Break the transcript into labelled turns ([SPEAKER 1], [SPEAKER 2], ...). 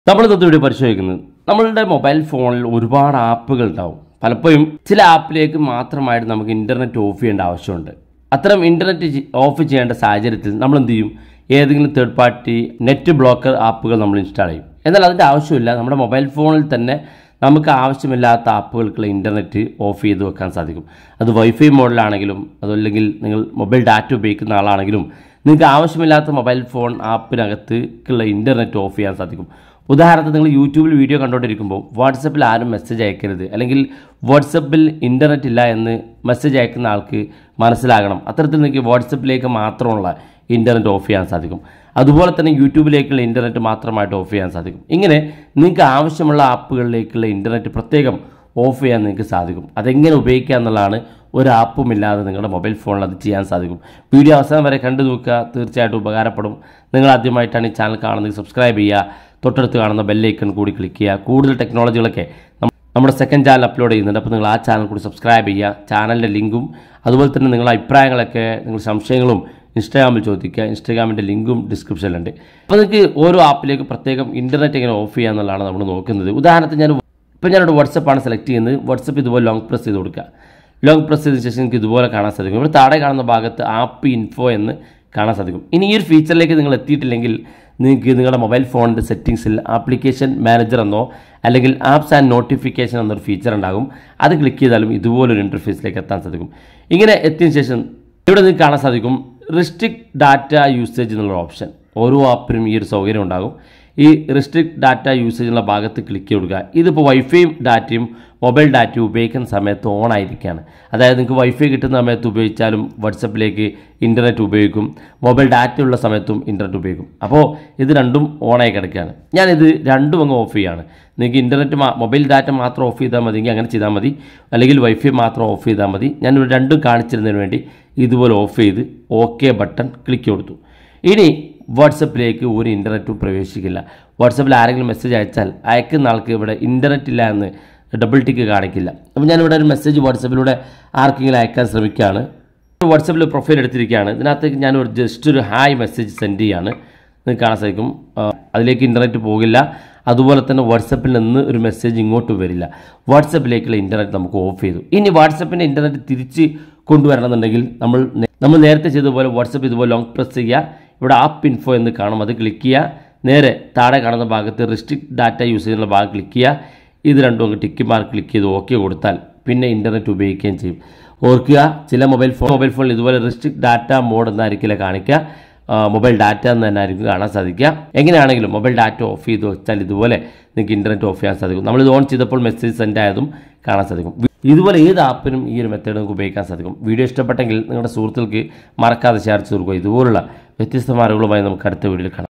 [SPEAKER 1] നമ്മൾ ഇന്നത്തെ വീഡിയോ പരിശോധിക്കുന്നത് നമ്മളുടെ മൊബൈൽ ഫോണിൽ ഒരുപാട് ആപ്പുകൾ ഉണ്ടാവും പലപ്പോഴും ചില ആപ്പിലേക്ക് മാത്രമായിട്ട് നമുക്ക് ഇൻ്റർനെറ്റ് ഓഫ് ചെയ്യേണ്ട ആവശ്യമുണ്ട് അത്തരം ഇൻ്റർനെറ്റ് ഓഫ് ചെയ്യേണ്ട സാഹചര്യത്തിൽ നമ്മൾ എന്ത് ചെയ്യും ഏതെങ്കിലും തേർഡ് പാർട്ടി നെറ്റ് ബ്ലോക്കർ ആപ്പുകൾ നമ്മൾ ഇൻസ്റ്റാൾ ചെയ്യും എന്നാൽ അതിൻ്റെ ആവശ്യമില്ല നമ്മുടെ മൊബൈൽ ഫോണിൽ തന്നെ നമുക്ക് ആവശ്യമില്ലാത്ത ആപ്പുകൾക്കുള്ള ഇൻ്റർനെറ്റ് ഓഫ് ചെയ്ത് വെക്കാൻ സാധിക്കും അത് വൈഫൈ മോഡിലാണെങ്കിലും അതല്ലെങ്കിൽ നിങ്ങൾ മൊബൈൽ ഡാറ്റ ഉപയോഗിക്കുന്ന ആളാണെങ്കിലും നിങ്ങൾക്ക് ആവശ്യമില്ലാത്ത മൊബൈൽ ഫോൺ ആപ്പിനകത്തേക്കുള്ള ഇൻ്റർനെറ്റ് ഓഫ് ചെയ്യാൻ സാധിക്കും ഉദാഹരണത്തിന് നിങ്ങൾ യൂട്യൂബിൽ വീഡിയോ കണ്ടുകൊണ്ടിരിക്കുമ്പോൾ വാട്സപ്പിൽ ആരും മെസ്സേജ് അയക്കരുത് അല്ലെങ്കിൽ വാട്സപ്പിൽ ഇൻ്റർനെറ്റ് ഇല്ല എന്ന് മെസ്സേജ് അയക്കുന്ന ആൾക്ക് മനസ്സിലാകണം അത്തരത്തിൽ നിങ്ങൾക്ക് വാട്സപ്പിലേക്ക് മാത്രമുള്ള ഇൻ്റർനെറ്റ് ഓഫ് ചെയ്യാൻ സാധിക്കും അതുപോലെ തന്നെ യൂട്യൂബിലേക്കുള്ള ഇൻ്റർനെറ്റ് മാത്രമായിട്ട് ഓഫ് ചെയ്യാൻ സാധിക്കും ഇങ്ങനെ നിങ്ങൾക്ക് ആവശ്യമുള്ള ആപ്പുകളിലേക്കുള്ള ഇൻ്റർനെറ്റ് പ്രത്യേകം ഓഫ് ചെയ്യാൻ നിങ്ങൾക്ക് സാധിക്കും അതെങ്ങനെ ഉപയോഗിക്കുക എന്നുള്ളതാണ് ഒരു ആപ്പും ഇല്ലാതെ നിങ്ങളുടെ മൊബൈൽ ഫോണിൽ അത് ചെയ്യാൻ സാധിക്കും വീഡിയോ അവസാനം വരെ കണ്ടു നോക്കുക തീർച്ചയായിട്ടും ഉപകാരപ്പെടും നിങ്ങൾ ആദ്യമായിട്ടാണ് ഈ ചാനൽ കാണുന്നത് സബ്സ്ക്രൈബ് ചെയ്യുക തൊട്ടടുത്ത് കാണുന്ന ബെല്ലൈക്കൺ കൂടി ക്ലിക്ക് ചെയ്യുക കൂടുതൽ ടെക്നോളജികളൊക്കെ നമ്മ- നമ്മുടെ സെക്കൻഡ് ചാനൽ അപ്ലോഡ് ചെയ്യുന്നുണ്ട് അപ്പോൾ നിങ്ങൾ ആ ചാനൽ കൂടി സബ്സ്ക്രൈബ് ചെയ്യുക ചാനലിൻ്റെ ലിങ്കും അതുപോലെ തന്നെ നിങ്ങളുടെ അഭിപ്രായങ്ങളൊക്കെ നിങ്ങളുടെ സംശയങ്ങളും ഇൻസ്റ്റാഗ്രാമിൽ ചോദിക്കുക ഇൻസ്റ്റാഗ്രാമിൻ്റെ ലിങ്കും ഡിസ്ക്രിപ്ഷനിലുണ്ട് അപ്പോൾ നിങ്ങൾക്ക് ഓരോ ആപ്പിലേക്ക് പ്രത്യേകം ഇൻ്റർനെറ്റ് എങ്ങനെ ഓഫ് ചെയ്യുക എന്നുള്ളതാണ് നമ്മൾ നോക്കുന്നത് ഉദാഹരണത്തിന് ഞാൻ ഇപ്പോൾ ഞാനിവിടെ വാട്സപ്പാണ് സെലക്ട് ചെയ്യുന്നത് വാട്സപ്പ് ഇതുപോലെ ലോങ് പ്രസ് ചെയ്ത് കൊടുക്കുക ലോങ് പ്രസ് ചെയ്ത ശേഷം നിങ്ങൾക്ക് ഇതുപോലെ കാണാൻ സാധിക്കും ഇവിടെ താഴെ കാണുന്ന ഭാഗത്ത് ആപ്പ് ഇൻഫോ എന്ന് കാണാൻ സാധിക്കും ഇനി ഈ ഒരു ഫീച്ചറിലേക്ക് നിങ്ങൾ എത്തിയിട്ടില്ലെങ്കിൽ നിങ്ങൾക്ക് നിങ്ങളുടെ മൊബൈൽ ഫോണിൻ്റെ സെറ്റിങ്സിൽ ആപ്ലിക്കേഷൻ മാനേജർ എന്നോ അല്ലെങ്കിൽ ആപ്സ് ആൻഡ് നോട്ടിഫിക്കേഷൻ എന്നൊരു ഫീച്ചർ ഉണ്ടാകും അത് ക്ലിക്ക് ചെയ്താലും ഇതുപോലൊരു ഇൻ്റർഫേസിലേക്ക് എത്താൻ സാധിക്കും ഇങ്ങനെ എത്തിയതിനു ശേഷം ഇവിടെ നിങ്ങൾക്ക് കാണാൻ സാധിക്കും റിസ്ട്രിക്ട് ഡാറ്റ യൂസേജ് എന്നുള്ള ഓപ്ഷൻ ഓരോ ആപ്പിനും ഈ ഒരു സൗകര്യം ഉണ്ടാകും ഈ റിസ്ട്രിക്ട് ഡാറ്റ യൂസേജ് എന്നുള്ള ഭാഗത്ത് ക്ലിക്ക് കൊടുക്കുക ഇതിപ്പോൾ വൈഫൈയും ഡാറ്റയും മൊബൈൽ ഡാറ്റയും ഉപയോഗിക്കുന്ന സമയത്ത് ഓൺ ആയിരിക്കുകയാണ് അതായത് നിങ്ങൾക്ക് വൈഫൈ കിട്ടുന്ന സമയത്ത് ഉപയോഗിച്ചാലും വാട്സപ്പിലേക്ക് ഇൻ്റർനെറ്റ് ഉപയോഗിക്കും മൊബൈൽ ഡാറ്റ ഉള്ള സമയത്തും ഇൻ്റർനെറ്റ് ഉപയോഗിക്കും അപ്പോൾ ഇത് രണ്ടും ഓണായി കിടക്കുകയാണ് ഞാനിത് രണ്ടും അങ്ങ് ഓഫ് ചെയ്യാണ് നിങ്ങൾക്ക് ഇൻ്റർനെറ്റ് മൊബൈൽ ഡാറ്റ മാത്രം ഓഫ് ചെയ്താൽ മതി എങ്കിൽ അങ്ങനെ ചെയ്താൽ മതി അല്ലെങ്കിൽ വൈഫൈ മാത്രം ഓഫ് ചെയ്താൽ മതി ഞാൻ ഇവിടെ രണ്ടും കാണിച്ചിരുന്നതിന് വേണ്ടി ഇതുപോലെ ഓഫ് ചെയ്ത് ഓക്കെ ബട്ടൺ ക്ലിക്ക് കൊടുത്തു ഇനി വാട്സപ്പിലേക്ക് ഒരു ഇൻ്റർനെറ്റും പ്രവേശിക്കില്ല വാട്സപ്പിൽ ആരെങ്കിലും മെസ്സേജ് അയച്ചാൽ അയക്കുന്ന ആൾക്ക് ഇവിടെ ഇൻ്റർനെറ്റ് ഇല്ല എന്ന് ഡബിൾ ടിക്ക് കാണിക്കില്ല അപ്പോൾ ഞാനിവിടെ ഒരു മെസ്സേജ് വാട്സപ്പിലൂടെ ആർക്കെങ്കിലും അയക്കാൻ ശ്രമിക്കുകയാണ് വാട്സപ്പിൽ പ്രൊഫൈൽ എടുത്തിരിക്കുകയാണ് ഇതിനകത്തേക്ക് ഞാൻ ഒരു ജസ്റ്റ് ഒരു ഹായ് മെസ്സേജ് സെൻഡ് ചെയ്യാണ് നിങ്ങൾക്ക് കാണാൻ സാധിക്കും ആ, അതിലേക്ക് ഇൻ്റർനെറ്റ് പോകില്ല അതുപോലെ തന്നെ വാട്സപ്പിൽ നിന്ന് ഒരു മെസ്സേജ് ഇങ്ങോട്ട് വരില്ല വാട്സപ്പിലേക്കുള്ള ഇൻ്റർനെറ്റ് നമുക്ക് ഓഫ് ചെയ്തു ഇനി വാട്സപ്പിൻ്റെ ഇൻ്റർനെറ്റ് തിരിച്ച് കൊണ്ടുവരണമെന്നുണ്ടെങ്കിൽ നമ്മൾ നേ- നമ്മൾ നേരത്തെ ചെയ്തതുപോലെ വാട്സപ്പ് ഇതുപോലെ ലോങ് പ്രസ് ചെയ്യുക ഇവിടെ ആപ്പ് ഇൻഫോ എന്ന് കാണും അത് ക്ലിക്ക് ചെയ്യുക നേരെ താഴെ കാണുന്ന ഭാഗത്ത് റിസ്ട്രിക്ട് ഡാറ്റ യൂസ് ചെയ്യുന്ന ഭാഗം ക്ലിക്ക് ചെയ്യുക ഇത് രണ്ടും അങ്ങ് ടിക്ക് മാർക്ക് ക്ലിക്ക് ചെയ്ത് ഓക്കെ കൊടുത്താൽ പിന്നെ ഇൻ്റർനെറ്റ് ഉപയോഗിക്കുകയും ചെയ്യും ഓർക്കുക ചില മൊബൈൽ ഫോൺ മൊബൈൽ ഫോണിൽ ഇതുപോലെ റിസ്ട്രിക്ട് ഡാറ്റ മോഡ് എന്നായിരിക്കില്ല കാണിക്കുക ആ, മൊബൈൽ ഡാറ്റ എന്ന് തന്നെ ആയിരിക്കും കാണാൻ സാധിക്കുക എങ്ങനെയാണെങ്കിലും മൊബൈൽ ഡാറ്റ ഓഫ് ചെയ്ത് വെച്ചാൽ ഇതുപോലെ നിങ്ങൾക്ക് ഇൻ്റർനെറ്റ് ഓഫ് ചെയ്യാൻ സാധിക്കും നമ്മൾ ഇത് ഓൺ ചെയ്തപ്പോൾ മെസ്സേജ് സെൻഡ് ആയതും കാണാൻ സാധിക്കും ഇതുപോലെ ഏത് ആപ്പിനും ഈ ഒരു മെത്തേഡ് നമുക്ക് ഉപയോഗിക്കാൻ സാധിക്കും വീഡിയോ ഇഷ്ടപ്പെട്ടെങ്കിൽ നിങ്ങളുടെ സുഹൃത്തുക്കൾക്ക് മറക്കാതെ ഷെയർ ചെയ്ത് കൊടുക്കുക ഇതുപോലുള്ള വ്യത്യസ്തമായ അറിവുകളുമായി നമുക്ക് അടുത്ത വീഡിയോയിൽ കാണാം